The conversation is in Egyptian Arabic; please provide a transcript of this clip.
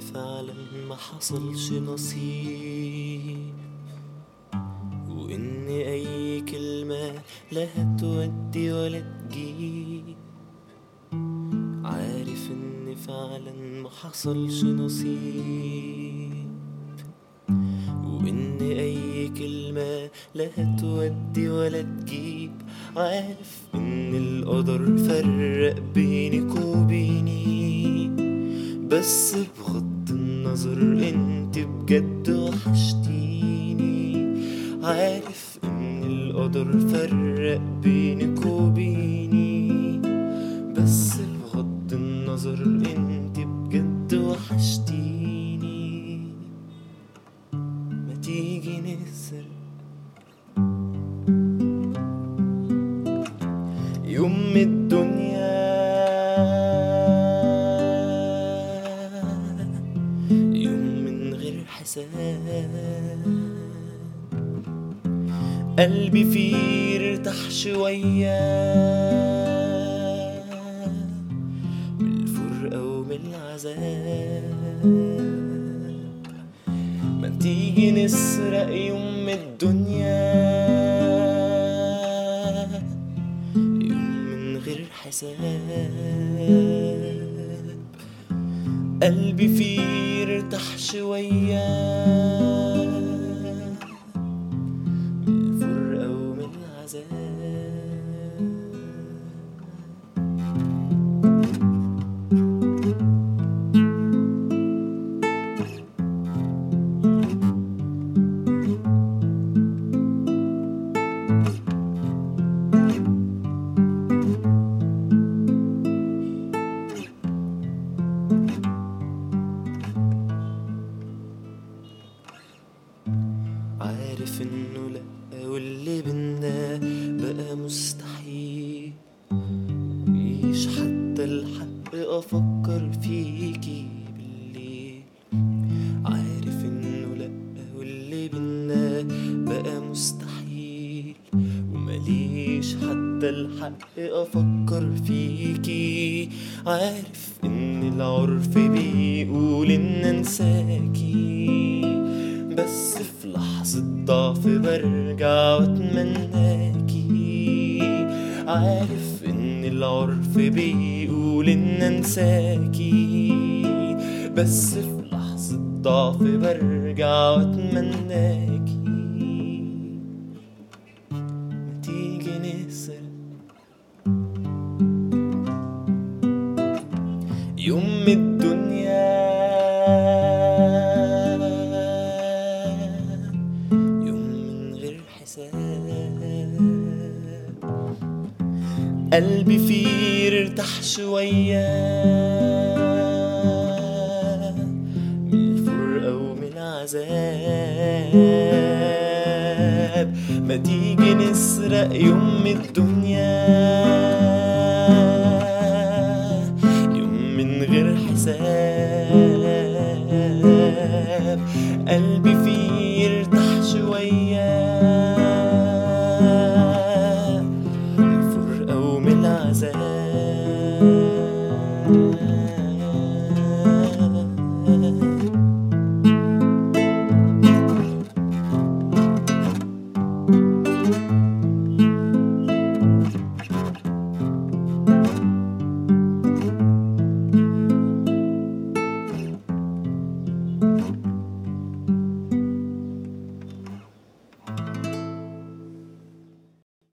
فعلا ما حصلش نصيب وإن أي كلمة لا هتودي ولا تجيب عارف إن فعلا ما حصلش نصيب وإن أي كلمة لا هتودي ولا تجيب عارف إن القدر فرق بينك وبيني بس بغض النظر انت بجد وحشتيني عارف ان القدر فرق بينك وبيني بس بغض النظر انت بجد وحشتيني ما تيجي نسر يوم من الدنيا يوم من غير حساب قلبي فيه ارتاح شوية من الفرقة ومن العذاب ما تيجي نسرق يوم من الدنيا يوم من غير حساب قلبي فيه ارتاح شوية من الفرقة ومن العذاب عارف انه لا واللي بينا بقى مستحيل مفيش حتى الحق افكر فيكي بالليل عارف انه لا واللي بينا بقى مستحيل ومليش حتى الحق افكر فيكي عارف ان العرف بيقول ان انساكي بس في لحظة ضعف برجع واتمناكي عارف ان العرف بيقول ان انساكي بس في لحظة ضعف برجع واتمناكي ما تيجي نسرق يوم من الدنيا يوم من غير حساب قلبي فيه ارتاح شوية من الفرقة ومن العذاب ما تيجي نسرق يوم من الدنيا يوم من غير حساب قلبي